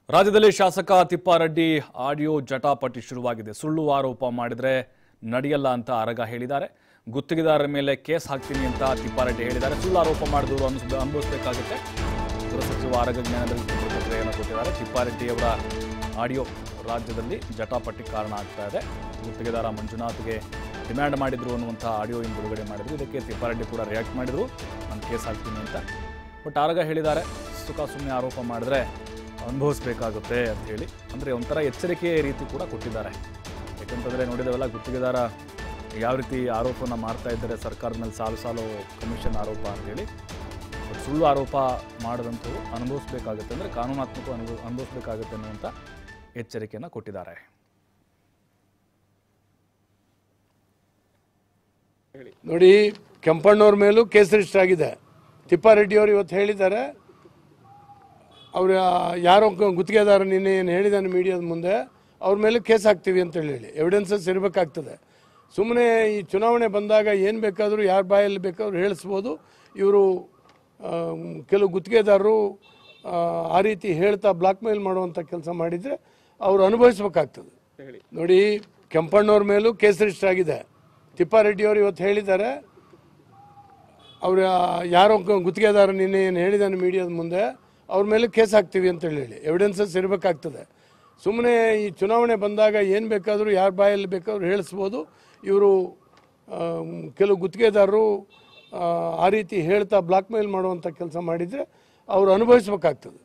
ರಾಜ್ಯದಲ್ಲಿ ಶಾಸಕ ತಿಪ್ಪಾರೆಡ್ಡಿ ಆಡಿಯೋ ಜಟಾಪಟಿ ಶುರುವಾಗಿದೆ ಸುಳ್ಳು ಆರೋಪ ಮಾಡಿದ್ರೆ ನಡೆಯಲ್ಲ ಅಂತ ಅರಗ ಹೇಳಿದ್ದಾರೆ ಗುತ್ತಿಗೆದಾರರ ಮೇಲೆ ಕೇಸ್ ಹಾಕ್ತೀನಿ ಅಂತ ತಿಪ್ಪಾರೆಡ್ಡಿ ಹೇಳಿದ್ದಾರೆ ಸುಳ್ಳು ಆರೋಪ ಮಾಡಿದವರು ಅನ್ಸ್ ಅನುಭವಿಸಬೇಕಾಗುತ್ತೆ ಗೃಹ ಸಚಿವ ಆರಗ ಜ್ಞಾನದಲ್ಲಿ ಪ್ರತಿಕ್ರಿಯೆಯನ್ನು ಕೊಟ್ಟಿದ್ದಾರೆ ತಿಪ್ಪಾರೆಡ್ಡಿ ಅವರ ಆಡಿಯೋ ರಾಜ್ಯದಲ್ಲಿ ಜಟಾಪಟಿ ಕಾರಣ ಆಗ್ತಾ ಇದೆ ಗುತ್ತಿಗೆದಾರ ಮಂಜುನಾಥ್ಗೆ ಡಿಮ್ಯಾಂಡ್ ಮಾಡಿದ್ರು ಅನ್ನುವಂಥ ಆಡಿಯೋ ಇನ್ನು ಬಿಡುಗಡೆ ಮಾಡಿದ್ರು ಇದಕ್ಕೆ ತಿಪ್ಪಾರೆಡ್ಡಿ ಕೂಡ ರಿಯಾಕ್ಟ್ ಮಾಡಿದ್ರು ನಾನು ಕೇಸ್ ಹಾಕ್ತೀನಿ ಅಂತ ಬಟ್ ಆರಗ ಹೇಳಿದ್ದಾರೆ ಸುಖ ಸುಮ್ಮನೆ ಆರೋಪ ಮಾಡಿದ್ರೆ ಅನುಭವಿಸ್ಬೇಕಾಗುತ್ತೆ ಅಂತ ಹೇಳಿ ಅಂದರೆ ಒಂಥರ ಎಚ್ಚರಿಕೆ ರೀತಿ ಕೂಡ ಕೊಟ್ಟಿದ್ದಾರೆ ಯಾಕಂತಂದರೆ ನೋಡಿದೆವಲ್ಲ ಗುತ್ತಿಗೆದಾರ ಯಾವ ರೀತಿ ಆರೋಪನ ಮಾಡ್ತಾ ಇದ್ದಾರೆ ಸರ್ಕಾರದ ಮೇಲೆ ಸಾಲು ಸಾಲು ಕಮಿಷನ್ ಆರೋಪ ಅಂತೇಳಿ ಬಟ್ ಸುಳ್ಳು ಆರೋಪ ಮಾಡದಂಥವ್ರು ಅನುಭವಿಸ್ಬೇಕಾಗುತ್ತೆ ಅಂದರೆ ಕಾನೂನಾತ್ಮಕ ಅನುಭವ ಅನುಭವಿಸ್ಬೇಕಾಗುತ್ತೆ ಅನ್ನುವಂಥ ಎಚ್ಚರಿಕೆಯನ್ನು ಕೊಟ್ಟಿದ್ದಾರೆ ನೋಡಿ ಕೆಂಪಣ್ಣವ್ರ ಮೇಲೂ ಕೇಸ್ ರಿಜಿಸ್ಟರ್ ಆಗಿದೆ ತಿಪ್ಪಾರೆಡ್ಡಿ ಅವರು ಇವತ್ತು ಹೇಳಿದ್ದಾರೆ ಅವ್ರ ಯಾರೋ ಗ- ಗುತ್ತಿಗೆದಾರ ನಿನ್ನೆ ಏನು ಹೇಳಿದ್ದಾನೆ ಮೀಡಿಯಾದ ಮುಂದೆ ಅವ್ರ ಮೇಲೆ ಕೇಸ್ ಹಾಕ್ತೀವಿ ಅಂತ ಹೇಳಿ ಎವಿಡೆನ್ಸಸ್ ಇರಬೇಕಾಗ್ತದೆ ಸುಮ್ಮನೆ ಈ ಚುನಾವಣೆ ಬಂದಾಗ ಏನು ಬೇಕಾದರೂ ಯಾರ ಬಾಯಲ್ಲಿ ಬೇಕಾದ್ರೂ ಹೇಳಿಸ್ಬೋದು ಇವರು ಕೆಲವು ಗುತ್ತಿಗೆದಾರರು ಆ, ಆ ರೀತಿ ಹೇಳ್ತಾ ಬ್ಲಾಕ್ ಮೇಲ್ ಮಾಡುವಂಥ ಕೆಲಸ ಮಾಡಿದರೆ ಅವರು ಅನುಭವಿಸ್ಬೇಕಾಗ್ತದೆ ನೋಡಿ ಕೆಂಪಣ್ಣವ್ರ ಮೇಲೂ ಕೇಸ್ ರಿಜಿಸ್ಟರ್ ಆಗಿದೆ ತಿಪ್ಪಾರೆಡ್ಡಿ ಅವರು ಇವತ್ತು ಹೇಳಿದ್ದಾರೆ ಅವ್ರ ಯಾರೋ ಗ- ಗುತ್ತಿಗೆದಾರ ನಿನ್ನೆ ಏನು ಹೇಳಿದ್ದಾನೆ ಮೀಡಿಯಾದ ಮುಂದೆ ಅವ್ರ ಮೇಲೆ ಕೇಸ್ ಹಾಕ್ತೀವಿ ಅಂತ ಹೇಳಿ ಎವಿಡೆನ್ಸಸ್ ಇರಬೇಕಾಗ್ತದೆ ಸುಮ್ಮನೆ ಈ ಚುನಾವಣೆ ಬಂದಾಗ ಏನು ಬೇಕಾದರೂ ಯಾರ ಬಾಯಲ್ಲಿ ಬೇಕಾದ್ರೂ ಹೇಳಿಸ್ಬೋದು ಇವರು ಕೆಲವು ಗುತ್ತಿಗೆದಾರರು ಆ, ಆ ರೀತಿ ಹೇಳ್ತಾ ಬ್ಲಾಕ್ ಮೇಲ್ ಮಾಡುವಂಥ ಕೆಲಸ ಮಾಡಿದರೆ ಅವರು ಅನುಭವಿಸ್ಬೇಕಾಗ್ತದೆ